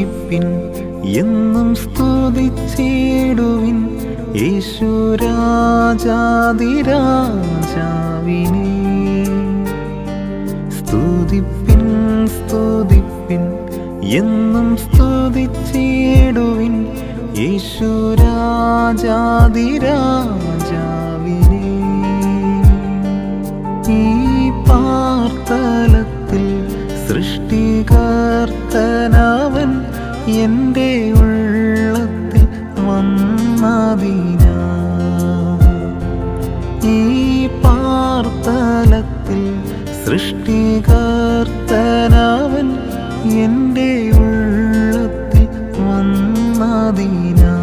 സ്തുതിപ്പിൻ എന്നും സ്തുതിച്ചിടുവിൻ യേശുരാജാതിരാജാവിനെ സ്തുതിപ്പിൻ സ്തുതിപ്പിൻ എന്നും സ്തുതിച്ചിടുവിൻ യേശുരാജാതിരാജാവിനെ ഈ പാർത്തലത്തിൽ സൃഷ്ടികർത്തനവൻ എൻ്റെ ഉള്ളത്തിൽ വന്നതിനാ ഈ പാർത്തലത്തിൽ സൃഷ്ടികർത്തനവൻ എൻ്റെ ഉള്ളത്തിൽ വന്നതിനാ